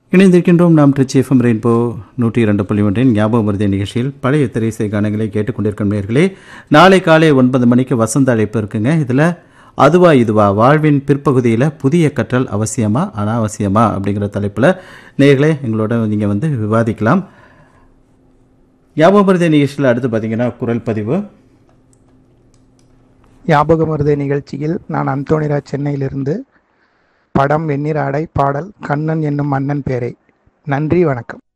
இணைந்திருக்கின்றோம் நாம் Trichy FM rainbow நூற்றி இரண்டு புள்ளி ஒன்றின் ஞாபகம் மருதி நிகழ்ச்சியில் பழைய திரைசை கானங்களை கேட்டுக்கொண்டிருக்கும் நேர்களே நாளை காலை ஒன்பது மணிக்கு வசந்த அழைப்பு இருக்குங்க இதில் அதுவா இதுவா வாழ்வின் பிற்பகுதியில் புதிய கற்றல் அவசியமா அனாவசியமா அப்படிங்கிற தலைப்பில் நேர்களே எங்களோட நீங்கள் வந்து விவாதிக்கலாம் ஞாபகம் மருதி நிகழ்ச்சியில் அடுத்து பார்த்தீங்கன்னா குரல் பதிவு ஞாபகம் வருது நிகழ்ச்சியில் நான் அந்தோணிராஜ் சென்னையிலிருந்து படம் வெந்நீர் ஆடை பாடல் கண்ணன் என்னும் மன்னன் பேரை நன்றி வணக்கம்